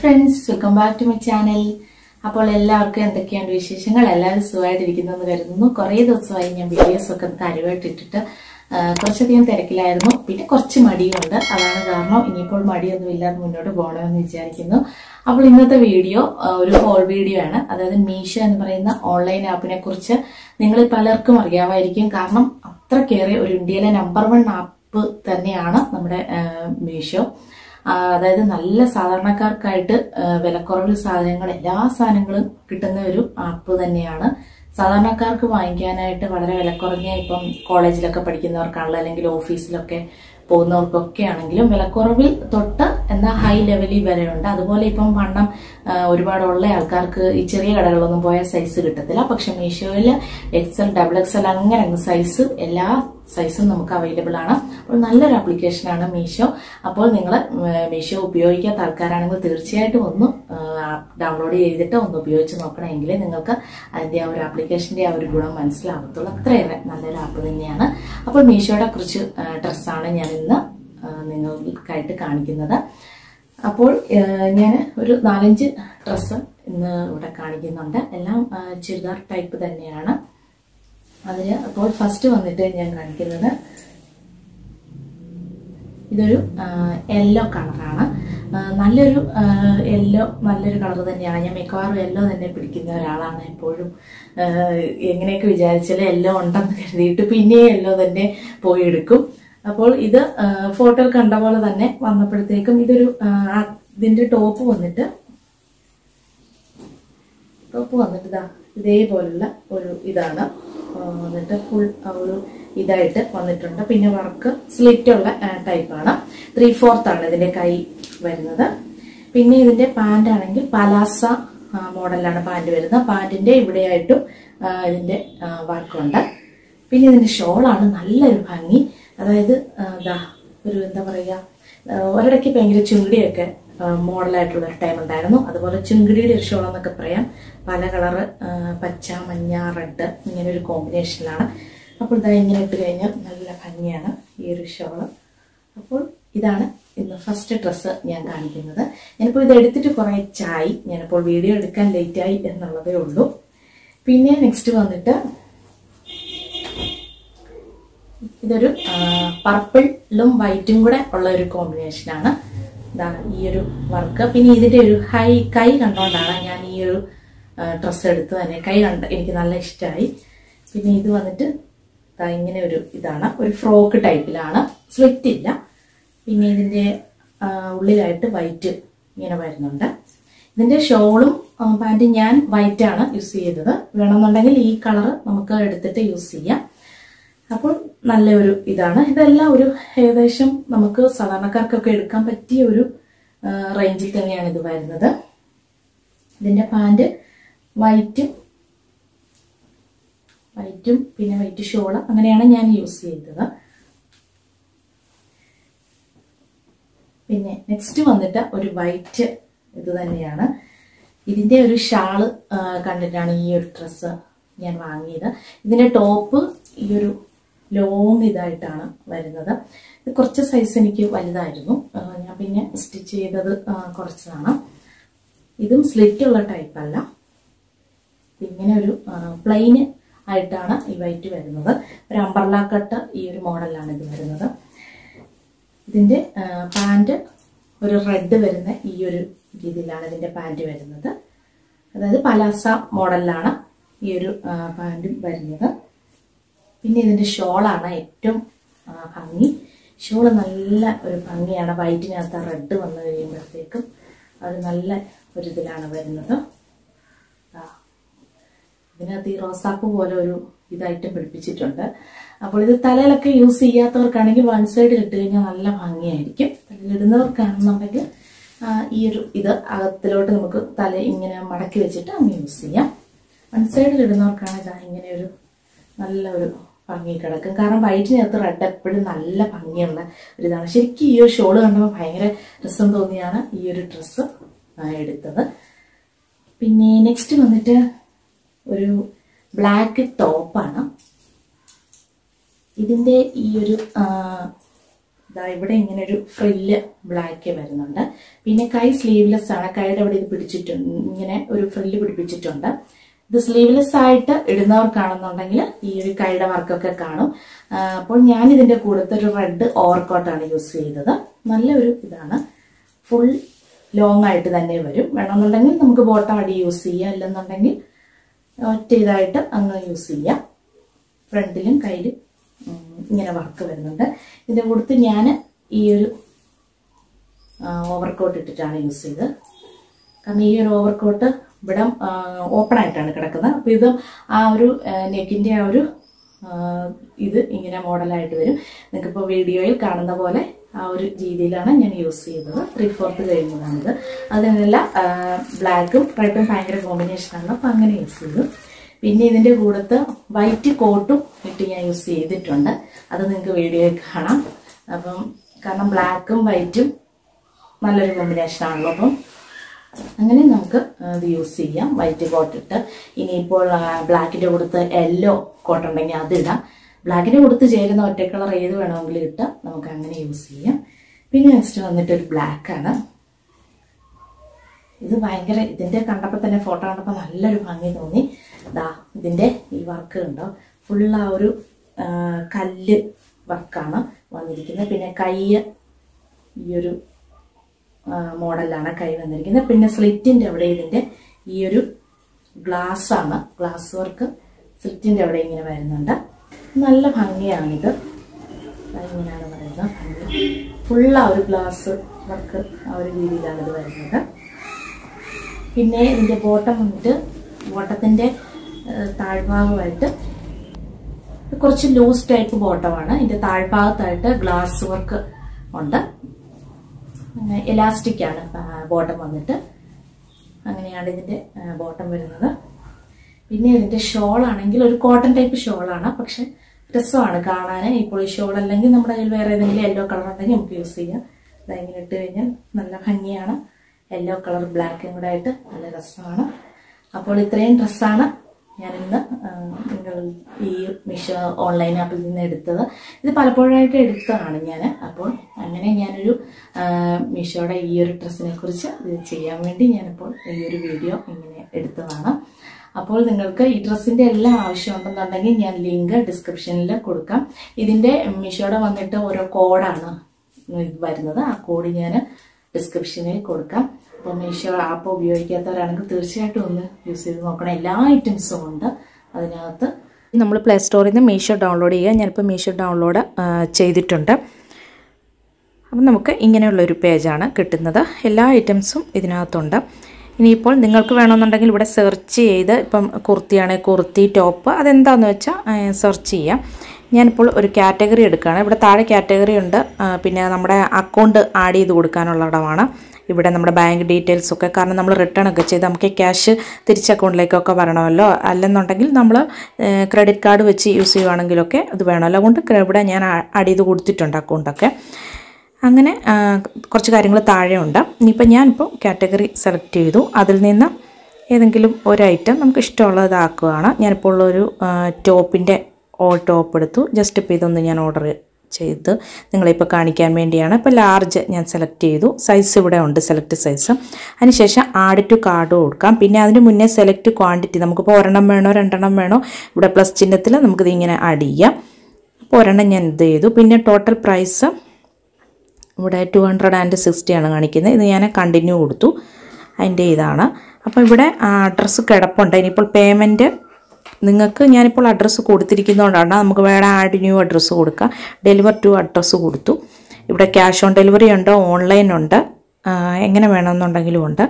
Friends welcome back to my channel അപ്പോൾ എല്ലാവർക്കും എന്തൊക്കെയാണ് വിശേഷങ്ങൾ എല്ലാവരും സുഖമായിട്ടിരിക്കുന്നു എന്ന് കരുതുന്നു കുറേ ദിവസമായി ഞാൻ വീഡിയോസ് ഒക്കെ കാര്യമായിട്ടിട്ടിട്ട് കുറച്ചധികം തിരക്കിലായിരുന്നു പിന്നെ കുറച്ച് മടിയുണ്ട് അതാണ് കാരണം ഇനിയിപ്പോൾ മടിയൊന്നും ഇല്ലാതെ മുന്നോട്ട് പോകണമെന്ന് വിചാരിക്കുന്നു അപ്പോൾ ഇന്നത്തെ വീഡിയോ ആ, ഒരു ഹോൾ വീഡിയോ ആണ് അതായത് മീഷോ എന്ന് പറയുന്ന ഓൺലൈൻ ആപ്പിനെ കുറിച്ച് നിങ്ങൾ പലർക്കും അറിയാമായിരിക്കും കാരണം അത്രക്കേറെ ഒരു ഇന്ത്യയിലെ നമ്പർ വൺ ആപ്പ് തന്നെയാണ് നമ്മുടെ ആ, മീഷോ ആ, അതായത് നല്ല സാധാരണക്കാർക്കായിട്ട് ആ, വിലക്കുറവിൽ സാധനങ്ങൾ എല്ലാ സാധനങ്ങളും കിട്ടുന്ന ഒരു ആപ്പ് തന്നെയാണ് സാധാരണക്കാർക്ക് വാങ്ങിക്കാനായിട്ട് വളരെ വിലക്കുറഞ്ഞ ഇപ്പം കോളേജിലൊക്കെ പഠിക്കുന്നവർക്കാണല്ലോ അല്ലെങ്കിൽ ഓഫീസിലൊക്കെ പോകുന്നവർക്കൊക്കെ ആണെങ്കിലും വിലക്കുറവിൽ തൊട്ട് എന്നാൽ ഹൈ ലെവലിൽ വരെയുണ്ട് അതുപോലെ ഇപ്പം വണ്ണം ആ, ഒരുപാടുള്ള ആൾക്കാർക്ക് ഈ ചെറിയ കടകളിലൊന്നും പോയ സൈസ് കിട്ടത്തില്ല പക്ഷെ മീഷോയിൽ എക്സൽ ഡബിൾ എക്സൽ അങ്ങനെ അങ്ങ് സൈസ് എല്ലാ സൈസും നമുക്ക് അവൈലബിൾ ആണ് അപ്പോൾ നല്ലൊരു ആപ്ലിക്കേഷനാണ് മീഷോ അപ്പോൾ നിങ്ങൾ മീഷോ ഉപയോഗിക്കാത്ത ആൾക്കാരാണെങ്കിൽ തീർച്ചയായിട്ടും ഒന്ന് ഡൗൺലോഡ് ചെയ്തിട്ട് ഒന്ന് ഉപയോഗിച്ച് നോക്കണമെങ്കിൽ നിങ്ങൾക്ക് അതിൻ്റെ ആ ഒരു ആപ്ലിക്കേഷൻ്റെ ആ ഒരു ഗുണം മനസ്സിലാകത്തുള്ളൂ അത്രയേറെ നല്ലൊരു ആപ്പ് തന്നെയാണ് അപ്പോൾ മീഷോയുടെ കുറച്ച് ഡ്രസ്സാണ് ഞാൻ ഇന്ന് ആ, നിങ്ങൾക്കായിട്ട് കാണിക്കുന്നത് അപ്പോൾ ഞാൻ ഒരു നാലഞ്ച് ഡ്രസ്സ് ഇന്ന് ഇവിടെ കാണിക്കുന്നുണ്ട് എല്ലാം ആ, ചുരിദാർ ടൈപ്പ് തന്നെയാണ് അതിന് അപ്പോൾ ഫസ്റ്റ് വന്നിട്ട് ഞാൻ കാണിക്കുന്നത് ഇതൊരു യെല്ലോ കളറാണ് നല്ലൊരു യെല്ലോ നല്ലൊരു കളർ തന്നെയാണ് ഞാൻ മിക്കവാറും യെല്ലോ തന്നെ പിടിക്കുന്ന ഒരാളാണ് എപ്പോഴും ആ, എങ്ങനെയൊക്കെ വിചാരിച്ചാലും യെല്ലോ ഉണ്ടെന്ന് കരുതിയിട്ട് പിന്നെ യെല്ലോ തന്നെ പോയി എടുക്കും അപ്പോൾ ഇത് ഫോട്ടോ കണ്ട പോലെ തന്നെ വന്നപ്പോഴത്തേക്കും ഇതൊരു ആ, ഇതിന്റെ ടോപ്പ് വന്നിട്ട് ടോപ്പ് വന്നിട്ട് ഇതാ ഇതേപോലുള്ള ഒരു ഇതാണ് ആ, വന്നിട്ട് ഫുൾ ഒരു ഇതായിട്ട് വന്നിട്ടുണ്ട് പിന്നെ വർക്ക് സ്ലിറ്റ് ഉള്ള ടൈപ്പാണ് ത്രീ ഫോർത്ത് ആണ് ഇതിന്റെ കൈ വരുന്നത് പിന്നെ ഇതിന്റെ പാന്റ് ആണെങ്കിൽ പലാസ മോഡലാണ് പാന്റ് വരുന്നത് പാന്റിന്റെ ഇവിടെയായിട്ടും ആ, ഇതിന്റെ വർക്കുണ്ട് പിന്നെ ഇതിന്റെ ഷോളാണ് നല്ലൊരു ഭംഗി അതായത് ആ, ദാ ഒരു എന്താ പറയുക ആ, ഒരിടയ്ക്ക് ഭയങ്കര ചുങ്കിടിയൊക്കെ മോഡലായിട്ടുള്ള ഒരു ടൈം ഉണ്ടായിരുന്നു അതുപോലെ ചുങ്കിടിയുടെ ഒരു ഷോൾ എന്നൊക്കെ പറയാം പല കളറ് പച്ച മഞ്ഞ റെഡ് ഇങ്ങനെ ഒരു കോമ്പിനേഷനിലാണ് അപ്പോൾ ഇതാ ഇങ്ങനെ ഇട്ട് കഴിഞ്ഞാൽ നല്ല ഭംഗിയാണ് ഈ ഒരു ഷോള് അപ്പോൾ ഇതാണ് ഇന്ന് ഫസ്റ്റ് ഡ്രസ്സ് ഞാൻ കാണിക്കുന്നത് ഞാനിപ്പോൾ ഇത് എടുത്തിട്ട് കുറേ ചായി ഞാനിപ്പോൾ വീഡിയോ എടുക്കാൻ ലേറ്റായി എന്നുള്ളതേ ഉള്ളൂ പിന്നെ നെക്സ്റ്റ് വന്നിട്ട് ഇതൊരു പർപ്പിളും വൈറ്റും കൂടെ ഉള്ള ഒരു കോമ്പിനേഷനാണ് ഇതാണ് ഈ ഒരു വർക്ക് പിന്നെ ഇതിന്റെ ഒരു ഹൈ കൈ കണ്ടോണ്ടാണ് ഞാൻ ഈ ഒരു ഡ്രസ്സ് എടുത്ത് തന്നെ കൈ കണ്ട എനിക്ക് നല്ല ഇഷ്ടമായി പിന്നെ ഇത് വന്നിട്ട് ദാ ഇങ്ങനെ ഒരു ഇതാണ് ഒരു ഫ്രോക്ക് ടൈപ്പിലാണ് സ്ലിറ്റ് ഇല്ല പിന്നെ ഇതിന്റെ ആ, ഉള്ളിലായിട്ട് വൈറ്റ് ഇങ്ങനെ വരുന്നുണ്ട് ഇതിന്റെ ഷോളും പാൻറ്റും ഞാൻ വൈറ്റ് ആണ് യൂസ് ചെയ്തത് വേണമെന്നുണ്ടെങ്കിൽ ഈ കളർ നമുക്ക് എടുത്തിട്ട് യൂസ് ചെയ്യാം അപ്പോൾ നല്ലൊരു ഇതാണ് ഇതെല്ലാം ഒരു ഏകദേശം നമുക്ക് സാധാരണക്കാർക്കൊക്കെ എടുക്കാൻ പറ്റിയ ഒരു ആ, റേഞ്ചിൽ തന്നെയാണ് ഇത് വരുന്നത് ഇതിന്റെ പാൻറ് വൈറ്റും വൈറ്റും പിന്നെ വൈറ്റ് ഷോള് അങ്ങനെയാണ് ഞാൻ യൂസ് ചെയ്തത് പിന്നെ നെക്സ്റ്റ് വന്നിട്ട് ഒരു വൈറ്റ് ഇത് തന്നെയാണ് ഇതിന്റെ ഒരു ഷാള് ആ, കണ്ടിട്ടാണ് ഈ ഒരു ഡ്രസ്സ് ഞാൻ വാങ്ങിയത് ഇതിന്റെ ടോപ്പ് ഈ ഒരു ലോങ് ഇതായിട്ടാണ് വരുന്നത് ഇത് കുറച്ച് സൈസ് എനിക്ക് വലുതായിരുന്നു ആ, ഞാൻ പിന്നെ സ്റ്റിച്ച് ചെയ്തത് ആ, കുറച്ചതാണ് ഇതും സ്ലിറ്റ് ഉള്ള ടൈപ്പ് അല്ല ഇങ്ങനെ ഒരു പ്ലെയിന് ആയിട്ടാണ് ഈ വൈറ്റ് വരുന്നത് ഒരു അമ്പർല കട്ട് ഈ ഒരു മോഡലാണ് ഇത് വരുന്നത് ഇതിന്റെ പാൻറ് ഒരു റെഡ് വരുന്ന ഈ ഒരു രീതിയിലാണ് ഇതിന്റെ പാൻറ് വരുന്നത് അതായത് പലാസ മോഡലിലാണ് ഈ ഒരു പാൻറ്റും വരുന്നത് പിന്നെ ഇതിന്റെ ഷോളാണ് ഏറ്റവും ആ, ഭംഗി ഷോള് നല്ല ഒരു ഭംഗിയാണ് വൈറ്റിനകത്ത് റെഡ് വന്നു കഴിയുമ്പോഴത്തേക്കും അത് നല്ല ഒരു ഇതിലാണ് വരുന്നത് ആ. ഇതിനകത്ത് ഈ റോസാപ്പ് പോലെ ഒരു ഇതായിട്ട് പിടിപ്പിച്ചിട്ടുണ്ട് അപ്പോൾ ഇത് തലയിലൊക്കെ യൂസ് ചെയ്യാത്തവർക്കാണെങ്കിൽ വൺ സൈഡിൽ ഇട്ട് കഴിഞ്ഞാൽ നല്ല ഭംഗിയായിരിക്കും തലയിലിടുന്നവർക്കാണെന്നുണ്ടെങ്കിൽ ആ, ഈ ഒരു ഇത് അകത്തിലോട്ട് നമുക്ക് തല ഇങ്ങനെ മടക്കി വെച്ചിട്ട് അങ്ങ് യൂസ് ചെയ്യാം വൺ സൈഡിൽ ഇടുന്നവർക്കാണ് ഇതാ ഇങ്ങനെ ഒരു നല്ല ഒരു ഭംഗി കിടക്കും കാരണം വൈറ്റിനകത്ത് റെഡ് എപ്പോഴും നല്ല ഭംഗിയുള്ള ഒരു ഇതാണ് ശരിക്കും ഈ ഒരു ഷോള് കണ്ടപ്പോൾ ഭയങ്കര രസം തോന്നിയാണ് ഈ ഒരു ഡ്രസ്സ് എടുത്തത് പിന്നെ നെക്സ്റ്റ് വന്നിട്ട് ഒരു ബ്ലാക്ക് ടോപ്പാണ് ഇതിന്റെ ഈ ഒരു ആ, ദാ ഇവിടെ ഇങ്ങനെ ഒരു ഫ്രില്ല് ബ്ലാക്ക് വരുന്നുണ്ട് പിന്നെ കൈ സ്ലീവ്ലെസ് ആണ് കൈയുടെ അവിടെ ഇത് പിടിച്ചിട്ടുണ്ട് ഇങ്ങനെ ഒരു ഫ്രില്ല് പിടിപ്പിച്ചിട്ടുണ്ട് ഇത് സ്ലീവ്ലെസ് ആയിട്ട് ഇടുന്നവർക്കാണെന്നുണ്ടെങ്കിൽ ഈ ഒരു കൈയുടെ വർക്കൊക്കെ കാണും ആ, അപ്പോൾ ഞാൻ ഇതിന്റെ കൂടത്തെ ഒരു റെഡ് ഓവർകോട്ടാണ് യൂസ് ചെയ്തത് നല്ലൊരു ഇതാണ് ഫുൾ ലോങ് ആയിട്ട് തന്നെ വരും വേണമെന്നുണ്ടെങ്കിൽ നമുക്ക് ബോട്ടം അടി യൂസ് ചെയ്യാം അല്ലെന്നുണ്ടെങ്കിൽ ഒറ്റ ഇതായിട്ട് അങ്ങ് യൂസ് ചെയ്യാം ഫ്രണ്ടിലും കയ്യിലും ഉം, ഇങ്ങനെ വർക്ക് വരുന്നുണ്ട് ഇതിന്റെ കൂടത്ത് ഞാൻ ഈ ഒരു ഓവർകോട്ട് ഇട്ടിട്ടാണ് യൂസ് ചെയ്തത് കാരണം ഈ ഒരു ഓവർകോട്ട് ഇവിടെ ഓപ്പൺ ആയിട്ടാണ് കിടക്കുന്നത് അപ്പോൾ ഇത് ആ ഒരു നെക്കിൻ്റെ ആ ഒരു ആ, ഇത് ഇങ്ങനെ മോഡലായിട്ട് വരും നിങ്ങൾക്കിപ്പോൾ വീഡിയോയിൽ കാണുന്ന പോലെ ആ ഒരു രീതിയിലാണ് ഞാൻ യൂസ് ചെയ്തത് ത്രീ ഫോർത്ത് കഴിയുന്നതാണിത് അതിനല്ല ബ്ലാക്കും റെഡും ഭയങ്കര കോമ്പിനേഷനാണ് അപ്പോൾ അങ്ങനെ യൂസ് ചെയ്തു പിന്നെ ഇതിൻ്റെ കൂടത്ത് വൈറ്റ് കോട്ടും ഇട്ട് ഞാൻ യൂസ് ചെയ്തിട്ടുണ്ട് അത് നിങ്ങൾക്ക് വീഡിയോയിൽ കാണാം അപ്പം കാരണം ബ്ലാക്കും വൈറ്റും നല്ലൊരു കോമ്പിനേഷൻ ആണല്ലോ അപ്പം അങ്ങനെ നമുക്ക് ഇത് യൂസ് ചെയ്യാം വൈറ്റ് കോട്ട് ഇട്ട് ഇനിയിപ്പോൾ ബ്ലാക്കിൻ്റെ കൊടുത്ത് യെല്ലോ കോട്ട് ഉണ്ടെങ്കിൽ അത് ഇടാം ബ്ലാക്കിൻ്റെ കൊടുത്ത് ചേരുന്ന ഒറ്റ കളർ ഏത് വേണമെങ്കിലും ഇട്ട് നമുക്ക് അങ്ങനെ യൂസ് ചെയ്യാം പിന്നെ നെക്സ്റ്റ് വന്നിട്ട് ഒരു ബ്ലാക്ക് ആണ് ഇത് ഭയങ്കര ഇതിന്റെ കണ്ടപ്പോൾ തന്നെ ഫോട്ടോ കണ്ടപ്പോൾ നല്ലൊരു ഭംഗി തോന്നി ദാ ഇതിന്റെ ഈ വർക്ക് ഉണ്ടോ ഫുൾ ആ ഒരു ആ, കല്ല് വർക്കാണ് വന്നിരിക്കുന്നത് പിന്നെ കൈ ഈ ഒരു മോഡലാണ് കൈ വന്നിരിക്കുന്നത് പിന്നെ സ്ലിറ്റിന്റെ അവിടെ ഇതിന്റെ ഈ ഒരു ഗ്ലാസ് ആണ് ഗ്ലാസ് വർക്ക് സ്ലിറ്റിന്റെ അവിടെ ഇങ്ങനെ വരുന്നുണ്ട് നല്ല ഭംഗിയാണിത് ദാ ഇങ്ങനെയാണ് പറയുന്നത് ഭംഗി ഫുൾ ആ ഒരു ഗ്ലാസ് വർക്ക് ആ ഒരു രീതിയിലാണ് ഇത് വരുന്നത് പിന്നെ ഇതിന്റെ ബോട്ടം വന്നിട്ട് ബോട്ടത്തിന്റെ ഏഹ്, താഴ്ഭാഗമായിട്ട് ഇത് കുറച്ച് ലൂസ് ടൈപ്പ് ബോട്ടമാണ് ഇതിന്റെ താഴ്ഭാഗത്തായിട്ട് ഗ്ലാസ് വർക്ക് ഉണ്ട് എലാസ്റ്റിക് ആണ് ബോട്ടം വന്നിട്ട് അങ്ങനെയാണ് ഇതിന്റെ ബോട്ടം വരുന്നത് പിന്നെ ഇതിന്റെ ഷോൾ ആണെങ്കിൽ ഒരു കോട്ടൺ ടൈപ്പ് ഷോളാണ് പക്ഷെ രസമാണ് കാണാൻ ഇപ്പോൾ ഈ ഷോൾ അല്ലെങ്കിൽ നമ്മുടെ കയ്യിൽ വേറെ ഏതെങ്കിലും യെല്ലോ കളർ ഉണ്ടെങ്കിൽ നമുക്ക് യൂസ് ചെയ്യാം ഇതാ ഇങ്ങനെ ഇട്ട് കഴിഞ്ഞാൽ നല്ല ഭംഗിയാണ് യെല്ലോ കളർ ബ്ലാക്കും കൂടെ ആയിട്ട് നല്ല രസമാണ് അപ്പോൾ ഇത്രയും ഡ്രസ്സാണ് ഞാൻ ഇന്ന് ആ, നിങ്ങൾ ഈ മിഷോ ഓൺലൈൻ ആപ്പിൽ നിന്ന് എടുത്തത് ഇത് പലപ്പോഴായിട്ട് എടുത്തതാണ് ഞാൻ അപ്പോൾ അങ്ങനെ ഞാനൊരു ആ, മിഷോയുടെ ഈ ഒരു ഡ്രസ്സിനെ കുറിച്ച് ഇത് ചെയ്യാൻ വേണ്ടി ഞാനിപ്പോൾ ഈ ഒരു വീഡിയോ ഇങ്ങനെ എടുത്തതാണ് അപ്പോൾ നിങ്ങൾക്ക് ഈ ഡ്രസ്സിന്റെ എല്ലാം ആവശ്യമുണ്ടെന്നുണ്ടെങ്കിൽ ഞാൻ ലിങ്ക് ഡിസ്ക്രിപ്ഷനിൽ കൊടുക്കാം ഇതിന്റെ മിഷോയുടെ വന്നിട്ട് ഓരോ കോഡാണ് ഇത് വരുന്നത് ആ കോഡ് ഞാൻ ഡിസ്ക്രിപ്ഷനിൽ കൊടുക്കാം അപ്പോൾ മീഷോ ആപ്പ് ഉപയോഗിക്കാത്തവരാണെങ്കിൽ തീർച്ചയായിട്ടും ഒന്ന് യൂസ് ചെയ്ത് നോക്കണം എല്ലാ ഐറ്റംസും ഉണ്ട് അതിനകത്ത് നമ്മൾ പ്ലേ സ്റ്റോറിൽ നിന്ന് മീഷോ ഡൗൺലോഡ് ചെയ്യുക ഞാനിപ്പോൾ മീഷോ ഡൗൺലോഡ് ആ, ചെയ്തിട്ടുണ്ട് അപ്പം നമുക്ക് ഇങ്ങനെയുള്ളൊരു പേജാണ് കിട്ടുന്നത് എല്ലാ ഐറ്റംസും ഇതിനകത്തുണ്ട് ഇനിയിപ്പോൾ നിങ്ങൾക്ക് വേണമെന്നുണ്ടെങ്കിൽ ഇവിടെ സെർച്ച് ചെയ്ത് ഇപ്പം കുർത്തിയാണെങ്കിൽ കുർത്തി ടോപ്പ് അതെന്താണെന്ന് വെച്ചാൽ സെർച്ച് ചെയ്യാം ഞാനിപ്പോൾ ഒരു കാറ്റഗറി എടുക്കുകയാണ് ഇവിടെ താഴെ കാറ്റഗറി ഉണ്ട് ആ, പിന്നെ നമ്മുടെ അക്കൗണ്ട് ആഡ് ചെയ്ത് കൊടുക്കാനുള്ള ഇടമാണ് ഇവിടെ നമ്മുടെ ബാങ്ക് ഡീറ്റെയിൽസ് ഒക്കെ കാരണം നമ്മൾ റിട്ടേൺ ഒക്കെ ചെയ്ത് നമുക്ക് ക്യാഷ് തിരിച്ച് അക്കൗണ്ടിലേക്കൊക്കെ വരണമല്ലോ അല്ലെന്നുണ്ടെങ്കിൽ നമ്മൾ ക്രെഡിറ്റ് കാർഡ് വെച്ച് യൂസ് ചെയ്യുവാണെങ്കിലൊക്കെ അത് വേണമല്ലോ അതുകൊണ്ട് ഇവിടെ ഞാൻ ആഡ് ചെയ്ത് കൊടുത്തിട്ടുണ്ട് അക്കൗണ്ടൊക്കെ അങ്ങനെ ആ, കുറച്ച് കാര്യങ്ങൾ താഴെ ഉണ്ട് ഇനിയിപ്പോൾ ഞാനിപ്പോൾ കാറ്റഗറി സെലക്ട് ചെയ്തു അതിൽ നിന്ന് ഏതെങ്കിലും ഒരു ഐറ്റം നമുക്ക് ഇഷ്ടമുള്ളത് ഇതാക്കുകയാണ് ഞാനിപ്പോൾ ഉള്ളൊരു ടോപ്പിൻ്റെ ഓൾ ടോപ്പ് എടുത്തു ജസ്റ്റ് ഇപ്പോൾ ഇതൊന്ന് ഞാൻ ഓർഡർ ചെയ്ത് നിങ്ങളിപ്പോൾ കാണിക്കാൻ വേണ്ടിയാണ് ഇപ്പോൾ ലാർജ് ഞാൻ സെലക്ട് ചെയ്തു സൈസ് ഇവിടെ ഉണ്ട് സെലക്ട് സൈസ് അതിനുശേഷം ആഡ് ടു കാർഡ് കൊടുക്കാം പിന്നെ അതിന് മുന്നേ സെലക്ട് ക്വാണ്ടിറ്റി നമുക്കിപ്പോൾ ഒരെണ്ണം വേണോ രണ്ടെണ്ണം വേണോ ഇവിടെ പ്ലസ് ചിഹ്നത്തിൽ നമുക്കിത് ഇങ്ങനെ ആഡ് ചെയ്യാം അപ്പോൾ ഒരെണ്ണം ഞാൻ ഇത് ചെയ്തു പിന്നെ ടോട്ടൽ പ്രൈസ് ഇവിടെ ടു ഹൺഡ്രഡ് ആൻഡ് സിക്സ്റ്റി ആണ് കാണിക്കുന്നത് ഇത് ഞാൻ കണ്ടിന്യൂ കൊടുത്തു അതിൻ്റെ ഇതാണ് അപ്പോൾ ഇവിടെ അഡ്രസ്സ് കിടപ്പുണ്ട് ഇനിയിപ്പോൾ പേയ്മെൻറ്റ് നിങ്ങൾക്ക് ഞാനിപ്പോൾ അഡ്രസ്സ് കൊടുത്തിരിക്കുന്നതുകൊണ്ടാണ് നമുക്ക് വേറെ ആഡ് ന്യൂ അഡ്രസ്സ് കൊടുക്കാം ഡെലിവർ ടു അഡ്രസ്സ് കൊടുത്തു ഇവിടെ ക്യാഷ് ഓൺ ഡെലിവറി ഉണ്ട് ഓൺലൈൻ ഉണ്ട് ആ, എങ്ങനെ വേണമെന്നുണ്ടെങ്കിലും ഉണ്ട്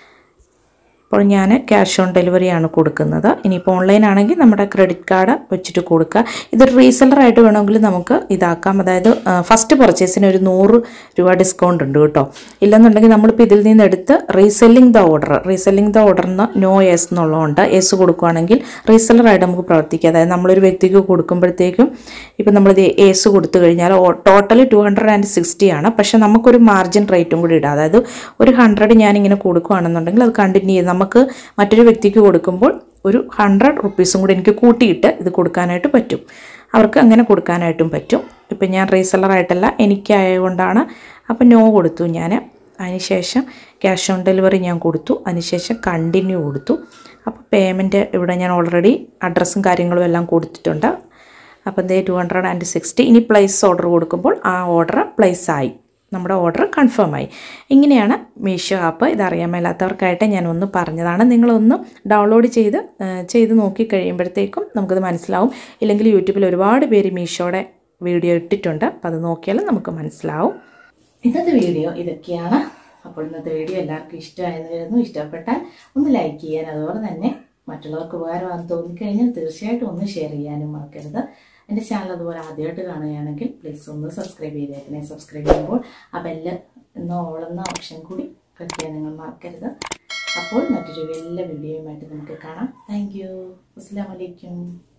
അപ്പോൾ ഞാൻ ക്യാഷ് ഓൺ ഡെലിവറിയാണ് കൊടുക്കുന്നത് ഇനിയിപ്പോൾ ഓൺലൈൻ ആണെങ്കിൽ നമ്മുടെ ക്രെഡിറ്റ് കാർഡ് വെച്ചിട്ട് കൊടുക്കുക ഇതൊരു റീസെല്ലറായിട്ട് വേണമെങ്കിൽ നമുക്ക് ഇതാക്കാം അതായത് ഫസ്റ്റ് പർച്ചേസിന് ഒരു നൂറ് രൂപ ഡിസ്കൗണ്ട് ഉണ്ട് കേട്ടോ ഇല്ലെന്നുണ്ടെങ്കിൽ നമ്മളിപ്പോൾ ഇതിൽ നിന്ന് എടുത്ത് reselling the order reselling the ഓർഡറിന് നോ എസ് എന്നുള്ളതുകൊണ്ട് എസ് കൊടുക്കുകയാണെങ്കിൽ റീസെല്ലറായിട്ട് നമുക്ക് പ്രവർത്തിക്കാം അതായത് നമ്മളൊരു വ്യക്തിക്ക് കൊടുക്കുമ്പോഴത്തേക്കും ഇപ്പം നമ്മളിത് എസ് കൊടുത്തു കഴിഞ്ഞാൽ total two hundred and sixty ആണ് പക്ഷേ നമുക്കൊരു മാർജിൻ റേറ്റും കൂടി ഇടാം അതായത് ഒരു ഹൺഡ്രഡ് ഞാനിങ്ങനെ കൊടുക്കുകയാണെന്നുണ്ടെങ്കിൽ അത് കണ്ടിന്യൂ ചെയ്ത് നമുക്ക് മറ്റൊരു വ്യക്തിക്ക് കൊടുക്കുമ്പോൾ ഒരു ഹൺഡ്രഡ് റുപ്പീസും കൂടി എനിക്ക് കൂട്ടിയിട്ട് ഇത് കൊടുക്കാനായിട്ട് പറ്റും അവർക്ക് അങ്ങനെ കൊടുക്കാനായിട്ടും പറ്റും ഇപ്പം ഞാൻ റീസെല്ലറായിട്ടല്ല എനിക്കായതുകൊണ്ടാണ് അപ്പം നോ കൊടുത്തു ഞാൻ അതിനുശേഷം ക്യാഷ് ഓൺ ഡെലിവറി ഞാൻ കൊടുത്തു അതിനുശേഷം കണ്ടിന്യൂ കൊടുത്തു അപ്പോൾ പേയ്മെൻറ്റ് ഇവിടെ ഞാൻ ഓൾറെഡി അഡ്രസ്സും കാര്യങ്ങളും എല്ലാം കൊടുത്തിട്ടുണ്ട് അപ്പോൾ ദേ ടു ഹൺഡ്രഡ് ആൻഡ് സിക്സ്റ്റി ഇനി പ്ലേസ് ഓർഡർ കൊടുക്കുമ്പോൾ ആ ഓർഡർ പ്ലേസ് ആയി നമ്മുടെ ഓർഡർ കൺഫേം ആയി ഇങ്ങനെയാണ് മീഷോ ആപ്പ് ഇതറിയാൻ മേലാത്തവർക്കായിട്ട് ഞാൻ ഒന്ന് പറഞ്ഞതാണ് നിങ്ങളൊന്ന് ഡൗൺലോഡ് ചെയ്ത് ആ, ചെയ്ത് നോക്കി കഴിയുമ്പോഴത്തേക്കും നമുക്കത് മനസ്സിലാവും ഇല്ലെങ്കിൽ യൂട്യൂബിൽ ഒരുപാട് പേര് മീഷോയുടെ വീഡിയോ ഇട്ടിട്ടുണ്ട് അപ്പോൾ അത് നോക്കിയാൽ നമുക്ക് മനസ്സിലാവും ഇന്നത്തെ വീഡിയോ ഇതൊക്കെയാണ് അപ്പോൾ ഇന്നത്തെ വീഡിയോ എല്ലാവർക്കും ഇഷ്ടമായെന്ന് കരുതുന്നു ഇഷ്ടപ്പെട്ടാൽ ഒന്ന് ലൈക്ക് ചെയ്യാൻ അതുപോലെ തന്നെ മറ്റുള്ളവർക്ക് ഉപകാരമാണെന്ന് തോന്നിക്കഴിഞ്ഞാൽ തീർച്ചയായിട്ടും ഒന്ന് ഷെയർ ചെയ്യാനും മറക്കരുത് എൻ്റെ ചാനൽ അതുപോലെ ആദ്യമായിട്ട് കാണുകയാണെങ്കിൽ പ്ലീസ് ഒന്ന് സബ്സ്ക്രൈബ് ചെയ്തേക്കണേ സബ്സ്ക്രൈബ് ചെയ്യുമ്പോൾ ആ ബെല്ല് എന്ന ഓളെന്ന ഓപ്ഷൻ കൂടി ക്ലിക്ക് ചെയ്യാൻ നിങ്ങൾ മറക്കരുത് അപ്പോൾ മറ്റൊരു വലിയ വീഡിയോയുമായിട്ട് നമുക്ക് കാണാം താങ്ക് യു അസ്സാം വലൈക്കും